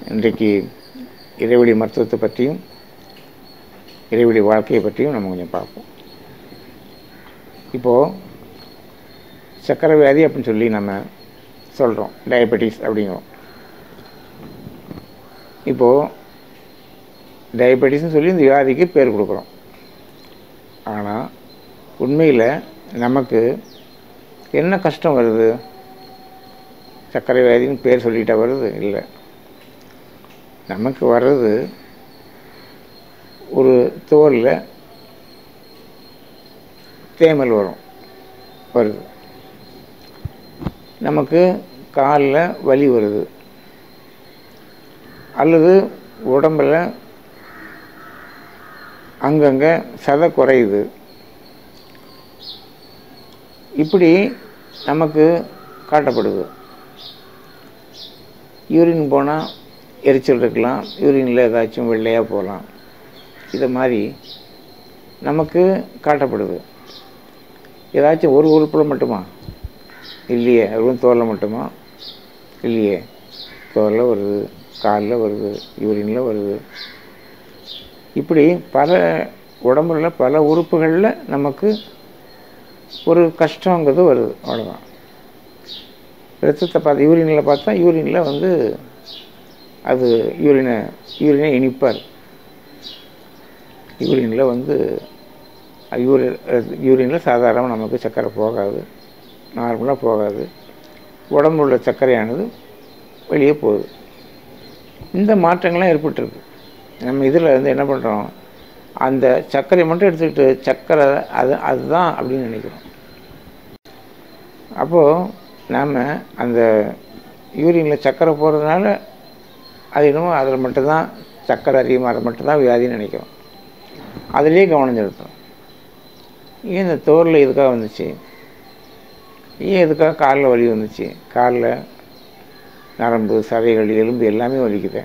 இன்றைக்கு இறைவழி மருத்துவத்தை பற்றியும் இறைவழி வாழ்க்கையை பற்றியும் நம்ம கொஞ்சம் பார்ப்போம் இப்போது சர்க்கரை வியாதி அப்படின்னு சொல்லி நம்ம சொல்கிறோம் டயபெட்டிஸ் அப்படிங்கிறோம் இப்போது டயபெட்டிஸ்னு சொல்லி இந்த வியாதிக்கு பேர் கொடுக்குறோம் ஆனால் உண்மையில் நமக்கு என்ன கஷ்டம் வருது சர்க்கரை வியாதின்னு பேர் சொல்லிட்டா வருது இல்லை நமக்கு வர்றது ஒரு தோலில் தேமல் வரும் வருது நமக்கு காலில் வலி வருது அல்லது உடம்பில் அங்கங்கே சதை குறையுது இப்படி நமக்கு காட்டப்படுது யூரின் போனால் எரிச்சல் இருக்கலாம் யூரினில் ஏதாச்சும் வெள்ளையாக போகலாம் இதை மாதிரி நமக்கு காட்டப்படுது ஏதாச்சும் ஒரு உறுப்பில் மட்டுமா இல்லையே அதுவும் தோலில் மட்டுமா இல்லையே தோலில் வருது காலில் வருது யூரினில் வருது இப்படி பல உடம்புல பல உறுப்புகளில் நமக்கு ஒரு கஷ்டங்கிறது வருது அவ்வளோதான் ரத்தத்தை பார்த்து யூரினில் பார்த்தா யூரினில் வந்து அது யூரினை யூரினை இனிப்பார் யூரினில் வந்து யூரி யூரினில் சாதாரணமாக நமக்கு சர்க்கரை போகாது நார்மலாக போகாது உடம்புல உள்ள சர்க்கரையானது வெளியே போகுது இந்த மாற்றங்கள்லாம் ஏற்பட்டுருக்கு நம்ம இதில் வந்து என்ன பண்ணுறோம் அந்த சர்க்கரையை மட்டும் எடுத்துக்கிட்டு சர்க்கரை அது அதுதான் அப்படின்னு நினைக்கிறோம் அப்போது நாம் அந்த யூரினில் சர்க்கரை போகிறதுனால அது என்னமோ அதில் மட்டும்தான் சர்க்கரை அதிகமாக மட்டும்தான் வியாதின்னு நினைக்கிறோம் அதிலே கவனம் செலுத்தும் ஏன் இந்த தோலில் எதுக்காக வந்துச்சு ஏன் எதுக்காக காலில் வலி வந்துச்சு காலில் நரம்பு சதைகள் எலும்பு எல்லாமே வலிக்குது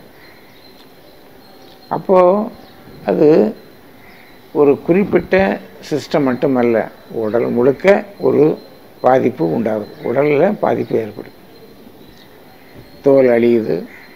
அப்போது அது ஒரு குறிப்பிட்ட சிஸ்டம் மட்டுமல்ல உடல் முழுக்க ஒரு பாதிப்பு உண்டாகுது உடலில் பாதிப்பு ஏற்படுது தோல் அழியுது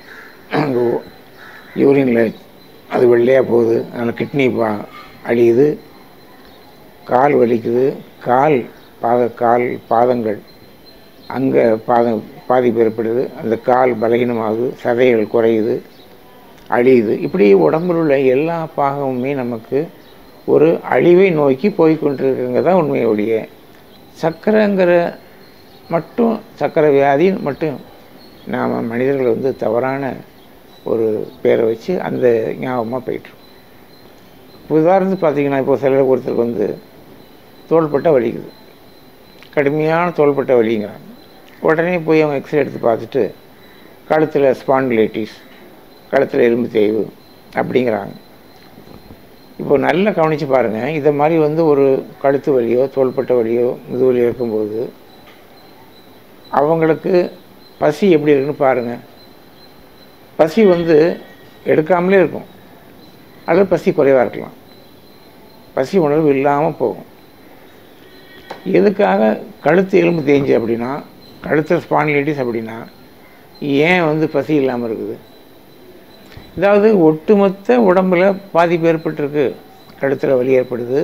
யூரினில் அது வெள்ளையாக போகுது அதனால் கிட்னி பா அழியுது கால் வலிக்குது கால் பாத கால் பாதங்கள் அங்கே பாதம் பாதிப்பு ஏற்படுது அந்த கால் பலகீனமாகுது சதைகள் குறையுது அழியுது இப்படி உடம்பில் உள்ள எல்லா பாகமுமே நமக்கு ஒரு அழிவை நோக்கி போய்கொண்டிருக்குங்க தான் உண்மையுடைய சர்க்கரைங்கிற மட்டும் சர்க்கரை வியாதி மட்டும் நாம் மனிதர்கள் வந்து தவறான ஒரு பேரை வச்சு அந்த ஞாபகமாக போயிட்டுருக்கோம் உதாரணத்துக்கு பார்த்தீங்கன்னா இப்போ சில ஒருத்தருக்கு வந்து தோள்பட்டை வலிக்குது கடுமையான தோள்பட்டை வலிங்கிறாங்க உடனே போய் அவங்க எக்ஸ்ரே எடுத்து பார்த்துட்டு கழுத்தில் ஸ்பாண்டிலைட்டிஸ் கழுத்தில் எலும்பு தேய்வு அப்படிங்கிறாங்க இப்போ நல்லா கவனித்து பாருங்கள் இதை மாதிரி வந்து ஒரு கழுத்து வலியோ தோள்பட்டை வலியோ முதுவலியோ இருக்கும்போது அவங்களுக்கு பசி எப்படி இருக்குன்னு பாருங்கள் பசி வந்து எடுக்காமலே இருக்கும் அல்லது பசி குறைவாக இருக்கலாம் பசி உணர்வு இல்லாமல் போகும் எதுக்காக கழுத்து எலும்பு தேஞ்சு அப்படின்னா கழுத்தில் ஸ்பான்லைட்டிஸ் அப்படின்னா ஏன் வந்து பசி இல்லாமல் இருக்குது அதாவது ஒட்டுமொத்த உடம்பில் பாதிப்பு ஏற்பட்டிருக்கு கழுத்தில் வலி ஏற்படுது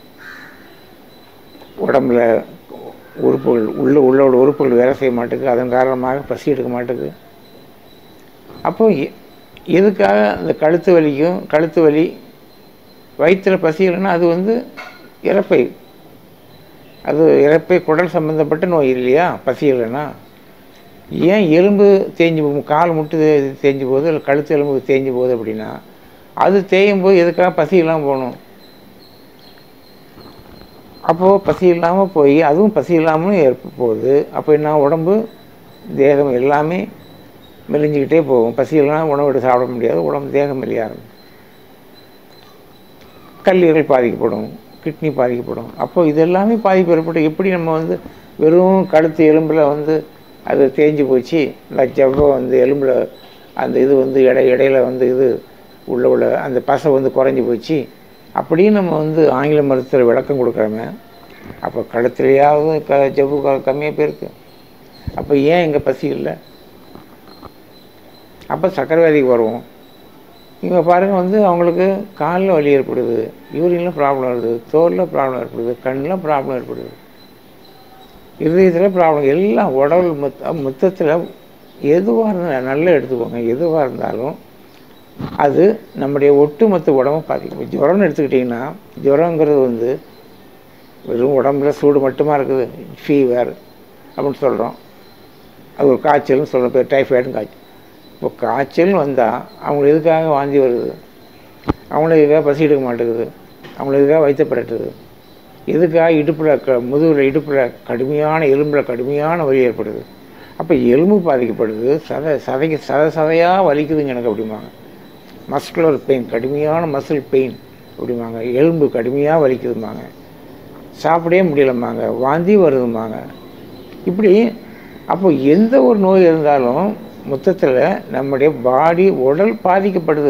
உடம்புல உறுப்புகள் உள்ள உள்ளோட உறுப்புகள் வேலை செய்ய மாட்டேங்குது அதன் காரணமாக பசி எடுக்க மாட்டேங்குது அப்போ எதுக்காக அந்த கழுத்து வலிக்கும் கழுத்து வலி வயிற்றில் பசி இல்லைன்னா அது வந்து இறப்பை அது இறப்பை குடல் சம்மந்தப்பட்ட நோய் இல்லையா பசி இல்லைன்னா ஏன் எலும்பு தேஞ்சு போகும் கால் முட்டு தேஞ்சு போகுது இல்லை கழுத்து எலும்பு தேஞ்சு போகுது அப்படின்னா அது தேயும் போது எதுக்காக பசி இல்லாமல் போகணும் அப்போது பசி இல்லாமல் போய் அதுவும் பசி இல்லாமலும் ஏற்ப போகுது அப்போ என்ன உடம்பு தேகம் எல்லாமே மெலிஞ்சிக்கிட்டே போகும் பசி இல்லைனா உணவு எடுத்து சாப்பிட முடியாது உடம்பு தேகம் மெலிய ஆரம்பிக்கும் கல்லீரல் பாதிக்கப்படும் கிட்னி பாதிக்கப்படும் அப்போது இது எல்லாமே பாதிப்பு ஏற்பட்டு எப்படி நம்ம வந்து வெறும் கழுத்து எலும்பில் வந்து அது தேஞ்சு போச்சு இந்த ஜவ்வை வந்து எலும்பில் அந்த இது வந்து இடை இடையில வந்து இது உள்ள உள்ள அந்த பசை வந்து குறைஞ்சி போச்சு அப்படின்னு நம்ம வந்து ஆங்கில மருத்துவர் விளக்கம் கொடுக்குறோமே அப்போ கழுத்துலையாவது க ஜவ்வு க கம்மியாக போயிருக்கு அப்போ ஏன் எங்கள் பசி இல்லை அப்போ சக்கரை வியாதிக்கு வருவோம் இங்கே பாருங்கள் வந்து அவங்களுக்கு காலில் வலி ஏற்படுது யூரினில் ப்ராப்ளம் வருது தோலில் ப்ராப்ளம் ஏற்படுது கண்ணில் ப்ராப்ளம் ஏற்படுது இருதயத்தில் ப்ராப்ளம் எல்லாம் உடல் மொத்த மொத்தத்தில் எதுவாக இருந்தால் நல்லா எடுத்துக்கோங்க எதுவாக இருந்தாலும் அது நம்முடைய ஒட்டுமொத்த உடம்பை பாதிக்கும் ஜுரம்னு எடுத்துக்கிட்டிங்கன்னா ஜுரங்கிறது வந்து வெறும் உடம்புல சூடு மட்டுமா இருக்குது ஃபீவர் அப்படின்னு சொல்கிறோம் அது ஒரு காய்ச்சல்னு சொல்கிறோம் இப்போ டைஃபாய்டுன்னு காய்ச்சல் இப்போ காய்ச்சல்னு வந்தால் அவங்களுக்கு எதுக்காக வாந்தி வருது அவங்களுக்கு எதுக்காக பசி எடுக்க மாட்டேங்குது அவங்களுக்கு எதுக்காக வயிற்றுப்படட்டுது எதுக்காக இடுப்பில் க முதுகில் இடுப்பில் கடுமையான எலும்பில் கடுமையான வலி ஏற்படுது அப்போ எலும்பு பாதிக்கப்படுது சதை சதைக்கு சதை சதையாக வலிக்குதுங்க எனக்கு அப்படிம்பாங்க மஸ்குலர் பெயின் கடுமையான மசில் பெயின் அப்படிம்பாங்க எலும்பு கடுமையாக வலிக்குதும்பாங்க சாப்பிடவே முடியலம்பாங்க வாந்தி வருதும்பாங்க இப்படி அப்போ எந்த ஒரு நோய் இருந்தாலும் மொத்தத்தில் நம்முடைய பாடி உடல் பாதிக்கப்படுது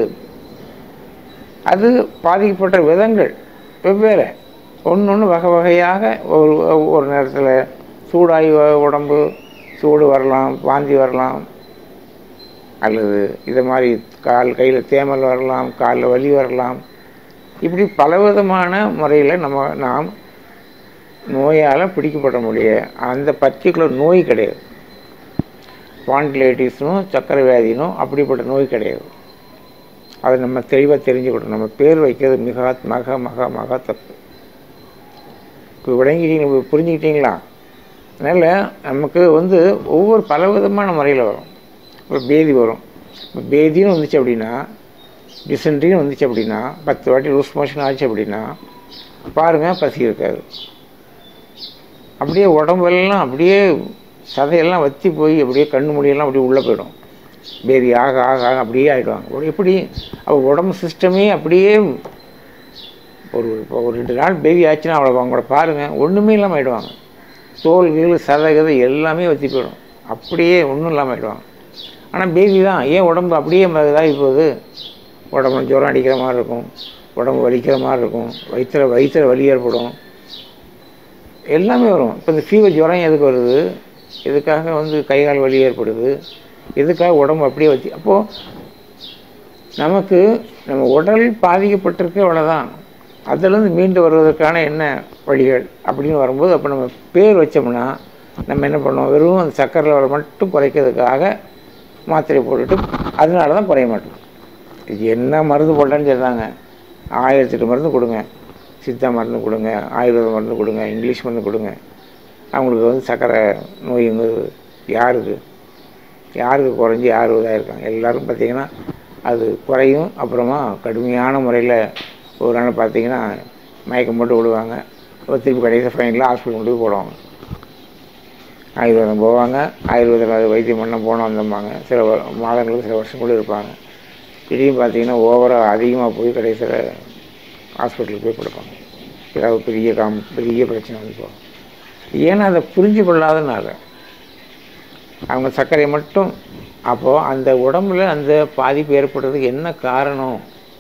அது பாதிக்கப்பட்ட விதங்கள் வெவ்வேறு ஒன்று ஒன்று வகை வகையாக ஒரு ஒரு நேரத்தில் சூடாகி வ- உடம்பு சூடு வரலாம் வாந்தி வரலாம் அல்லது இது மாதிரி கால் கையில் தேமல் வரலாம் காலில் வலி வரலாம் இப்படி பலவிதமான முறையில் நம்ம நாம் நோயால் பிடிக்கப்பட முடிய அந்த பர்டிகுலர் நோய் கிடையாது ஸ்பாண்டிலைட்டிஸும் சக்கரை வியாதினும் அப்படிப்பட்ட நோய் கிடையாது அதை நம்ம தெளிவாக தெரிஞ்சுக்கணும் நம்ம பேர் வைக்கிறது மிக மக மக மக தப்பு இப்போ விளங்கிட்டீங்க இப்போ புரிஞ்சுக்கிட்டீங்களா அதனால் நமக்கு வந்து ஒவ்வொரு பலவிதமான முறையில் வரும் இப்போ பேதி வரும் இப்போ பேதின்னு வந்துச்சு அப்படின்னா டிசென்ட்ரின்னு வந்துச்சு அப்படின்னா பத்து வாட்டி லூஸ் மோஷன் ஆச்சு அப்படின்னா பாருங்கள் பசி இருக்காது அப்படியே உடம்பெல்லாம் அப்படியே சதையெல்லாம் வத்தி போய் அப்படியே கண்ணு முடியெல்லாம் அப்படியே உள்ளே போயிடும் பேதி ஆக ஆக ஆக அப்படியே ஆகிடுவாங்க ஒரு எப்படி அவ உடம்பு சிஸ்டமே அப்படியே ஒரு இப்போ ஒரு ரெண்டு நாள் பேபி ஆச்சுன்னா அவ்வளோ அவங்கள பாருங்கள் ஒன்றுமே இல்லாமல் ஆகிடுவாங்க தோல் கீழ் சதை கதை எல்லாமே வத்தி போயிடும் அப்படியே ஒன்றும் இல்லாமல் ஆகிடுவாங்க ஆனால் பேபி தான் ஏன் உடம்பு அப்படியே ம- இதாகி போகுது உடம்புல ஜுரம் அடிக்கிற மாதிரி இருக்கும் உடம்பு வலிக்கிற மாதிரி இருக்கும் வயிற்றுல வயிற்றுல வலி ஏற்படும் எல்லாமே வரும் இப்போ இந்த ஃபீவர் ஜுரம் எதுக்கு வருது எதுக்காக வந்து கை கால் வலி ஏற்படுது எதுக்காக உடம்பு அப்படியே வச்சு அப்போது நமக்கு நம்ம உடல் பாதிக்கப்பட்டிருக்கு அவ்வளோதான் அதிலிருந்து மீண்டு வருவதற்கான என்ன வழிகள் அப்படின்னு வரும்போது அப்போ நம்ம பேர் வச்சோம்னா நம்ம என்ன பண்ணுவோம் வெறும் அந்த சக்கரை லெவலை மட்டும் குறைக்கிறதுக்காக மாத்திரை போட்டுட்டு அதனால தான் குறைய மாட்டோம் இது என்ன மருந்து போட்டாலும் சரிதாங்க ஆயிரத்தெட்டு மருந்து கொடுங்க சித்தா மருந்து கொடுங்க ஆயுர்வேத மருந்து கொடுங்க இங்கிலீஷ் மருந்து கொடுங்க அவங்களுக்கு வந்து சக்கரை நோய்ங்கிறது யாருக்கு யாருக்கு குறைஞ்சி யார் இதாக இருக்காங்க எல்லோரும் பார்த்தீங்கன்னா அது குறையும் அப்புறமா கடுமையான முறையில் ஒரு நாள் பார்த்தீங்கன்னா மயக்கம் போட்டு விடுவாங்க அப்புறம் திருப்பி கடைசி ஃபைனலில் ஹாஸ்பிட்டல் கொண்டு போய் போடுவாங்க ஆயுர்வேதம் போவாங்க ஆயுர்வேதம் அது வைத்தியம் பண்ண போனோம் வந்தோம்பாங்க சில வ- மாதங்களுக்கு சில வருஷம் கூட இருப்பாங்க திடீர்னு பார்த்தீங்கன்னா ஓவராக அதிகமாக போய் கடைசியில் ஹாஸ்பிட்டலுக்கு போய் கொடுப்பாங்க ஏதாவது பெரிய காம் பெரிய பிரச்சனை வந்து போகும் ஏன்னா அதை புரிஞ்சு கொள்ளாதனால அவங்க சர்க்கரை மட்டும் அப்போது அந்த உடம்புல அந்த பாதிப்பு ஏற்படுறதுக்கு என்ன காரணம்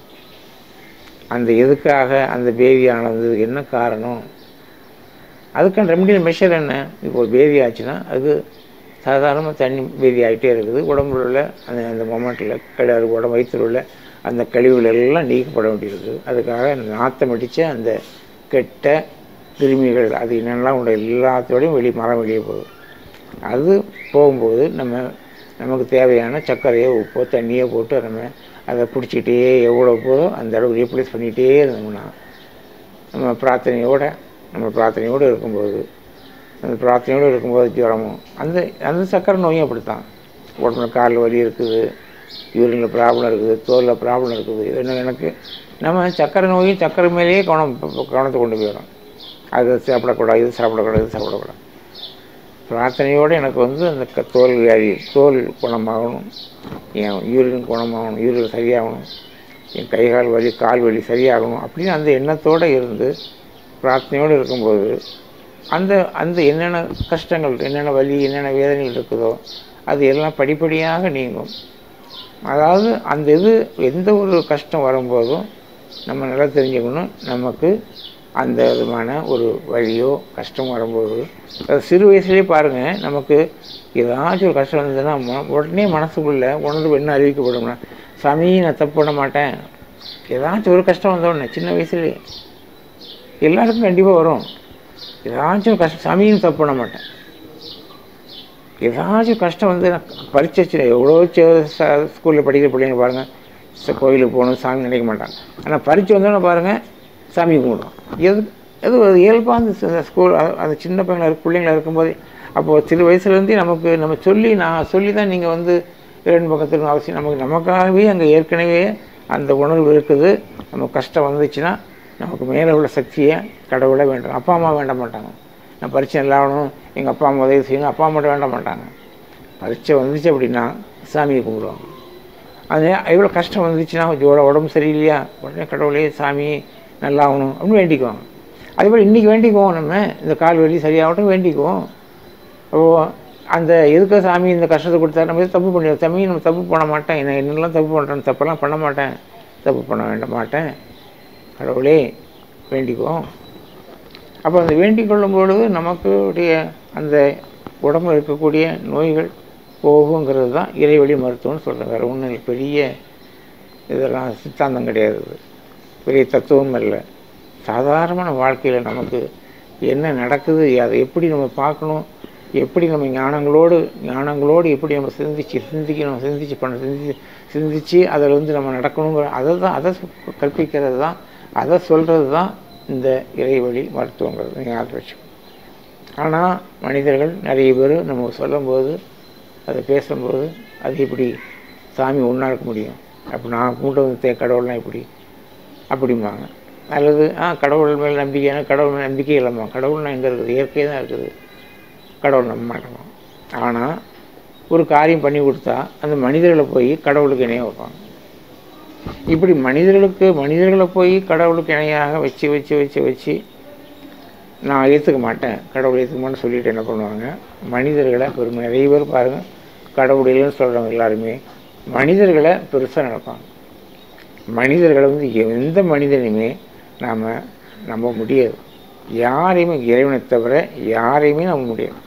அந்த எதுக்காக அந்த பேதியானது என்ன காரணம் அதுக்கான ரெமடியல் மெஷர் என்ன இப்போ ஒரு பேதி ஆச்சுன்னா அது சாதாரணமாக தண்ணி பேதி ஆகிட்டே இருக்குது உடம்புல உள்ள அந்த அந்த மொமெண்ட்டில் கிடையாது உடம்பு வயிற்றில் உள்ள அந்த கழிவுகள் எல்லாம் நீக்கப்பட வேண்டியிருக்கு அதுக்காக நாத்தம் அடித்த அந்த கெட்ட கிருமிகள் அது என்னென்னலாம் உள்ள எல்லாத்தோடையும் வெளியே மரம் வெளியே போகுது அது போகும்போது நம்ம நமக்கு தேவையான சர்க்கரையோ உப்போ தண்ணியோ போட்டு நம்ம அதை பிடிச்சிக்கிட்டே எவ்வளோ போதோ அந்த அளவு ரீப்ளேஸ் பண்ணிகிட்டே இருந்தோம்னா நம்ம பிரார்த்தனையோட நம்ம பிரார்த்தனையோடு இருக்கும்போது அந்த பிரார்த்தனையோடு இருக்கும்போது ஜுரமும் அந்த அந்த சக்கரை நோயும் அப்படித்தான் உடம்புல கால் வலி இருக்குது யூரினில் ப்ராப்ளம் இருக்குது தோலில் ப்ராப்ளம் இருக்குது என்ன எனக்கு நம்ம சக்கரை நோயும் சக்கரை மேலேயே கவனம் கவனத்தை கொண்டு போயிடும் அது சாப்பிடக்கூடாது இது சாப்பிடக்கூடாது இது சாப்பிடக்கூடாது பிரார்த்தனையோடு எனக்கு வந்து அந்த க- தோல் வியாதி தோல் குணமாகணும் என் யூரின் குணமாகணும் யூரின் சரியாகணும் என் கை கால் வலி கால் வலி சரியாகணும் அப்படின்னு அந்த எண்ணத்தோடு இருந்து பிரார்த்தனையோடு இருக்கும்போது அந்த அந்த என்னென்ன கஷ்டங்கள் என்னென்ன வலி என்னென்ன வேதனைகள் இருக்குதோ அது எல்லாம் படிப்படியாக நீங்கும் அதாவது அந்த இது எந்த ஒரு கஷ்டம் வரும்போதும் நம்ம நல்லா தெரிஞ்சுக்கணும் நமக்கு அந்த விதமான ஒரு வழியோ கஷ்டம் வரும்போது அது சிறு வயசுலேயே பாருங்கள் நமக்கு ஏதாச்சும் ஒரு கஷ்டம் வந்ததுன்னா ம- உடனே மனசுக்குள்ளே உணர்வு என்ன அறிவிக்கப்படும்னா சாமி நான் தப்பு பண்ண மாட்டேன் ஏதாச்சும் ஒரு கஷ்டம் வந்த உடனே சின்ன வயசுலேயே எல்லாருக்கும் கண்டிப்பாக வரும் ஏதாச்சும் ஒரு கஷ்டம் சாமியும் தப்பு பண்ண மாட்டேன் ஏதாச்சும் கஷ்டம் வந்து நான் பரிச்சை எவ்வளோ ஸ்கூலில் படிக்கிற பிள்ளைங்க பாருங்கள் ச- கோயிலுக்கு போகணும் சாமி நினைக்க மாட்டாங்க ஆனால் பரிச்சை வந்தோடனே பாருங்கள் சாமி கும்பிடும் எது அது ஒரு இயல்பாக அந்த சி- ஸ்கூல் அ- அந்த சின்ன பையங்களா இருக்கு பிள்ளைங்களா இருக்கும்போது அப்போது சிறு வயசுலேருந்தே நமக்கு நம்ம சொல்லி நான் சொல்லி தான் நீங்கள் வந்து இரண்டு பக்கத்துக்கு அவசியம் நமக்கு நமக்காகவே அங்கே ஏற்கனவே அந்த உணர்வு இருக்குது நமக்கு கஷ்டம் வந்துச்சுன்னா நமக்கு மேலே உள்ள சக்தியை கடவுளை வேண்டாம் அப்பா அம்மா வேண்ட மாட்டாங்க நான் பரீட்சை நல்லா ஆகணும் எங்கள் அப்பா அம்மா உதவி செய்யணும் அப்பா அம்மா வேண்ட மாட்டாங்க பரீட்சை வந்துச்சு அப்படின்னா சாமியை கும்பிடுவாங்க அது எவ்வளோ கஷ்டம் வந்துச்சுன்னா கொஞ்சம் உட- உடம்பு சரியில்லையா உடனே கடவுளே சாமி நல்லா ஆகணும் அப்படின்னு வேண்டிக்குவாங்க அதே போல் இன்றைக்கி வேண்டிக்குவோம் நம்ம இந்த கால் வலி சரியாகட்டும் வேண்டிக்குவோம் ஓ அந்த எதுக்கு சாமி இந்த கஷ்டத்தை கொடுத்தா நம்ம எதுவும் தப்பு பண்ணி சாமி நம்ம தப்பு பண்ண மாட்டேன் என்ன என்னெல்லாம் தப்பு பண்ணுறேன் தப்பெல்லாம் பண்ண மாட்டேன் தப்பு பண்ண வேண்ட மாட்டேன் கடவுளே வேண்டிக்குவோம் அப்போ அந்த வேண்டிக் கொள்ளும் பொழுது நமக்கு உடைய அந்த உடம்புல இருக்கக்கூடிய நோய்கள் போகுங்கிறது தான் இறைவழி மருத்துவம்னு சொல்கிறேன் வேறு ஒன்றும் இல்லை பெரிய இதெல்லாம் சித்தாந்தம் கிடையாது இது. பெரிய தத்துவம் இல்லை சாதாரணமான வாழ்க்கையில் நமக்கு என்ன நடக்குது அதை எப்படி நம்ம பார்க்கணும் எப்படி நம்ம ஞானங்களோடு ஞானங்களோடு எப்படி நம்ம சிந்திச்சு சிந்திக்கணும் சிந்திச்சு பண்ண சிந்திச்சு சிந்திச்சு அதில் வந்து நம்ம நடக்கணுங்கிற அதை தான் அதை சொ- கற்பிக்கிறது தான் அதை சொல்கிறது தான் இந்த இறைவழி மருத்துவங்கிறது நீங்கள் ஞாபகம் வச்சுக்கணும் ஆனால் மனிதர்கள் நிறைய பேர் நம்ம சொல்லும்போது அதை பேசும்போது அது எப்படி சாமி ஒன்றா இருக்க முடியும் அப்போ நான் கூட்ட வந்து தே கடவுள்லாம் எப்படி அப்படிம்பாங்க அல்லது ஆ கடவுள் மேல் நம்பிக்கையான கடவுள் மேல் நம்பிக்கை இல்லாமல் கடவுள்னா எங்கே இருக்குது இயற்கை தான் இருக்குது கடவுள் நம்ப மாட்டோம் ஆனால் ஒரு காரியம் பண்ணி கொடுத்தா அந்த மனிதர்களை போய் கடவுளுக்கு இணைய வைப்பாங்க இப்படி மனிதர்களுக்கு மனிதர்களை போய் கடவுளுக்கு இணையாக வச்சு வச்சு வச்சு வச்சு நான் ஏற்றுக்க மாட்டேன் கடவுள் ஏற்றுக்க மாட்டேன்னு சொல்லிட்டு என்ன பண்ணுவாங்க மனிதர்களை பெரும் நிறைய பேர் பாருங்கள் கடவுள் இல்லைன்னு சொல்கிறவங்க எல்லாருமே மனிதர்களை பெருசாக நினைப்பாங்க மனிதர்களை வந்து எந்த மனிதனையுமே நாம் நம்ப முடியாது யாரையுமே இறைவனை தவிர யாரையுமே நம்ப முடியாது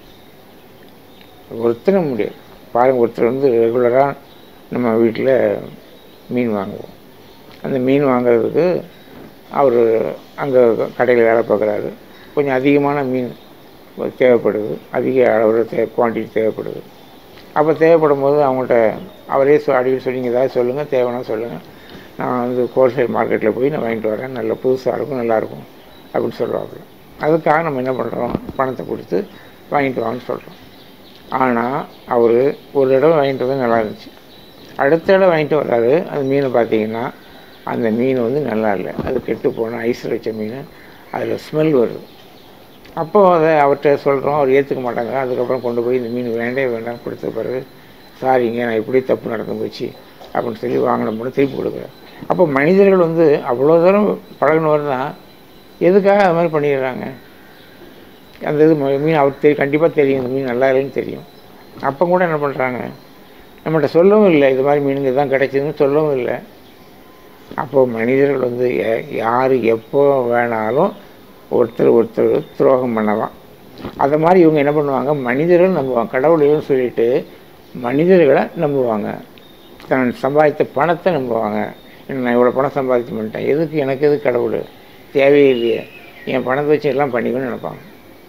ஒருத்தர் நம்ப முடியாது பாருங்கள் ஒருத்தர் வந்து ரெகுலராக நம்ம வீட்டில் மீன் வாங்குவோம் அந்த மீன் வாங்குறதுக்கு அவர் அங்கே கடையில் வேலை பார்க்குறாரு கொஞ்சம் அதிகமான மீன் தேவைப்படுது அதிக அளவில் தே குவான்டிட்டி தேவைப்படுது அப்போ தேவைப்படும் போது அவங்கள்ட்ட அவரே சொ அடிக்கடி சொல்லி ஏதாவது சொல்லுங்கள் தேவைன்னா சொல்லுங்கள் நான் வந்து ஹோல்சேல் மார்க்கெட்டில் போய் நான் வாங்கிட்டு வரேன் நல்ல புதுசாக இருக்கும் நல்லாயிருக்கும் அப்படின்னு சொல்லுவாங்க அதுக்காக நம்ம என்ன பண்ணுறோம் பணத்தை கொடுத்து வாங்கிட்டு வாங்கன்னு சொல்கிறோம் ஆனால் அவர் ஒரு தடவை வாங்கிட்டு வந்து நல்லா இருந்துச்சு அடுத்த தடவை வாங்கிட்டு வர்றாரு அந்த மீனை பார்த்தீங்கன்னா அந்த மீன் வந்து நல்லா இல்லை அது கெட்டு போன ஐஸில் வச்ச மீன் அதில் ஸ்மெல் வருது அப்போ அதை அவர்கிட்ட சொல்கிறோம் அவர் ஏற்றுக்க மாட்டாங்க அதுக்கப்புறம் கொண்டு போய் இந்த மீன் வேண்டே வேண்டாம் கொடுத்த பிறகு சாரிங்க நான் இப்படி தப்பு நடந்து போச்சு அப்படின்னு சொல்லி வாங்கின போது திருப்பி கொடுக்குறேன் அப்போ மனிதர்கள் வந்து அவ்வளோ தூரம் பழகினவர் தான் எதுக்காக அது மாதிரி பண்ணிடுறாங்க அந்த இது ம- மீன் அவருக்கு தெரியும் கண்டிப்பாக தெரியும் இந்த மீன் நல்லா இல்லைன்னு தெரியும் அப்போ கூட என்ன பண்ணுறாங்க நம்மகிட்ட சொல்லவும் இல்லை இது மாதிரி மீனுங்க தான் கிடைச்சதுன்னு சொல்லவும் இல்லை அப்போது மனிதர்கள் வந்து ய- யார் எப்போ வேணாலும் ஒருத்தர் ஒருத்தர் துரோகம் பண்ணலாம் அதை மாதிரி இவங்க என்ன பண்ணுவாங்க மனிதர்கள் நம்புவாங்க கடவுள் இல்லைன்னு சொல்லிட்டு மனிதர்களை நம்புவாங்க தன் சம்பாதித்த பணத்தை நம்புவாங்க நான் இவ்வளோ பணம் சம்பாதிச்சு பண்ணிட்டேன் எதுக்கு எனக்கு எதுக்கு கடவுள் தேவையில்லையே என் பணத்தை வச்சு எல்லாம் பண்ணிக்கணும்னு நினைப்பாங்க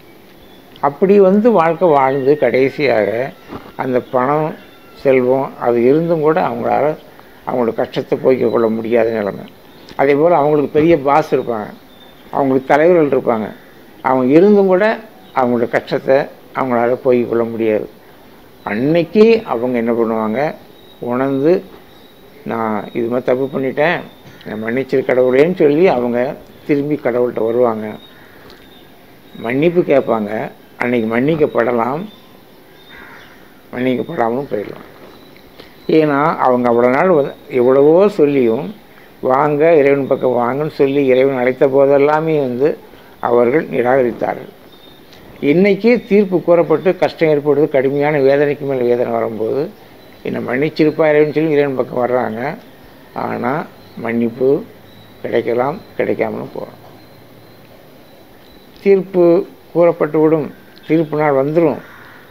அப்படி வந்து வாழ்க்கை வாழ்ந்து கடைசியாக அந்த பணம் செல்வம் அது இருந்தும் கூட அவங்களால அவங்களோட கஷ்டத்தை போய்க்க கொள்ள முடியாத நிலைமை அதே போல் அவங்களுக்கு பெரிய பாஸ் இருப்பாங்க அவங்களுக்கு தலைவர்கள் இருப்பாங்க அவங்க இருந்தும் கூட அவங்களோட கஷ்டத்தை அவங்களால போய்க்க கொள்ள முடியாது அன்னைக்கு அவங்க என்ன பண்ணுவாங்க உணர்ந்து நான் இது மாதிரி தப்பு பண்ணிட்டேன் நான் மன்னிச்சிரு கடவுளேன்னு சொல்லி அவங்க திரும்பி கடவுள்கிட்ட வருவாங்க மன்னிப்பு கேட்பாங்க அன்னைக்கு மன்னிக்கப்படலாம் மன்னிக்கப்படாமலும் போயிடலாம் ஏன்னா அவங்க அவ்வளோ நாள் வந்து எவ்வளவோ சொல்லியும் வாங்க இறைவன் பக்கம் வாங்கன்னு சொல்லி இறைவன் அழைத்த போதெல்லாமே வந்து அவர்கள் நிராகரித்தார்கள் இன்னைக்கு தீர்ப்பு கூறப்பட்டு கஷ்டம் ஏற்படுது கடுமையான வேதனைக்கு மேலே வேதனை வரும்போது என்னை மன்னிச்சிருப்பா இறைவன் சொல்லி இறைவன் பக்கம் வர்றாங்க ஆனால் மன்னிப்பு கிடைக்கலாம் கிடைக்காமலும் போகலாம் தீர்ப்பு கூறப்பட்டு விடும் தீர்ப்பு நாள் வந்துடும்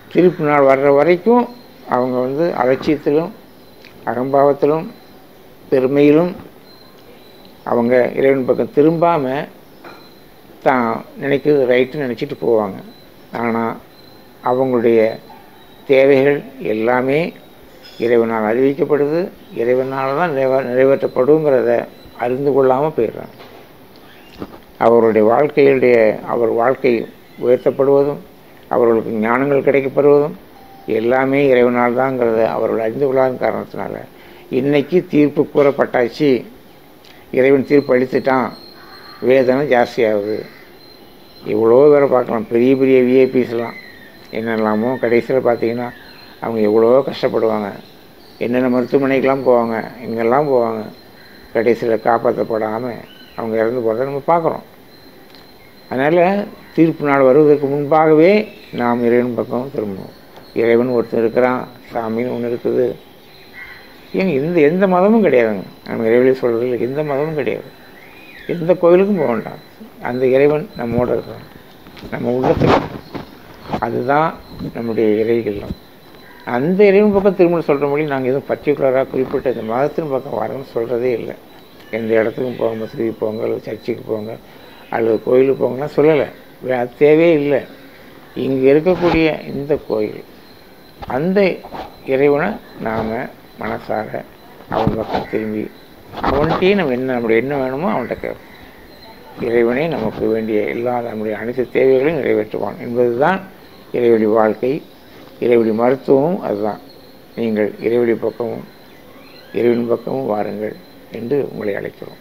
திருப்பு நாள் வர்ற வரைக்கும் அவங்க வந்து அலட்சியத்திலும் அகம்பாவத்திலும் பெருமையிலும் அவங்க இறைவன் பக்கம் திரும்பாமல் தான் நினைக்கிறது ரைட்டுன்னு நினச்சிட்டு போவாங்க ஆனால் அவங்களுடைய தேவைகள் எல்லாமே இறைவனால் அறிவிக்கப்படுது இறைவனால் தான் நிறைவே நிறைவேற்றப்படுங்கிறத அறிந்து கொள்ளாமல் போயிடுறாங்க அவருடைய வாழ்க்கையுடைய அவர் வாழ்க்கை உயர்த்தப்படுவதும் அவர்களுக்கு ஞானங்கள் கிடைக்கப்படுவதும் எல்லாமே இறைவனால் தாங்கிறத அவர்கள் அறிந்து கொள்ளாத காரணத்தினால இன்னைக்கு தீர்ப்பு கூறப்பட்டாச்சு இறைவன் தீர்ப்பு அளித்துட்டான் வேதனை ஜாஸ்தியாகுது எவ்வளோ பேரை பார்க்கலாம் பெரிய பெரிய விஐபிஸ்லாம் என்னெல்லாமோ கடைசியில் பார்த்தீங்கன்னா அவங்க எவ்வளோ கஷ்டப்படுவாங்க என்னென்ன மருத்துவமனைக்கெலாம் போவாங்க எங்கெல்லாம் போவாங்க கடைசியில் காப்பாற்றப்படாமல் அவங்க இறந்து போகிறத நம்ம பார்க்குறோம் அதனால் தீர்ப்பு நாள் வருவதற்கு முன்பாகவே நாம் இறைவன் பக்கம் திரும்பணும் இறைவன் ஒருத்தர் இருக்கிறான் சாமின்னு ஒன்று இருக்குது ஏங்க எந்த எந்த மதமும் கிடையாதுங்க நம்ம இறைவழி சொல்கிறதுல எந்த மதமும் கிடையாது எந்த கோயிலுக்கும் போக வேண்டாம் அந்த இறைவன் நம்மோட இருக்கிறான் நம்ம உள்ளத்தில் அதுதான் நம்முடைய இறைகள்லாம் அந்த இறைவன் பக்கம் திரும்ப சொல்கிற மொழி நாங்கள் எதுவும் பர்டிகுலராக குறிப்பிட்ட இந்த மதத்தின் பக்கம் வரணும்னு சொல்கிறதே இல்லை எந்த இடத்துக்கும் போங்க மசூதி போங்க அல்லது சர்ச்சுக்கு போங்க அல்லது கோயிலுக்கு போங்கன்னா சொல்லலை வே- அது தேவையே இல்லை இங்கே இருக்கக்கூடிய இந்த கோயில் அந்த இறைவனை நாம் மனசார அவன் பக்கம் திரும்பி அவன்கிட்டயே நம்ம என்ன நம்முடைய என்ன வேணுமோ அவன்கிட்ட கேட்போம் இறைவனே நமக்கு வேண்டிய எல்லா நம்முடைய அனைத்து தேவைகளையும் நிறைவேற்றுவான் என்பதுதான் இறைவழி வாழ்க்கை இறைவழி மருத்துவமும் அதுதான் நீங்கள் இறைவழி பக்கமும் இறைவன் பக்கமும் வாருங்கள் என்று உங்களை அழைக்கிறோம்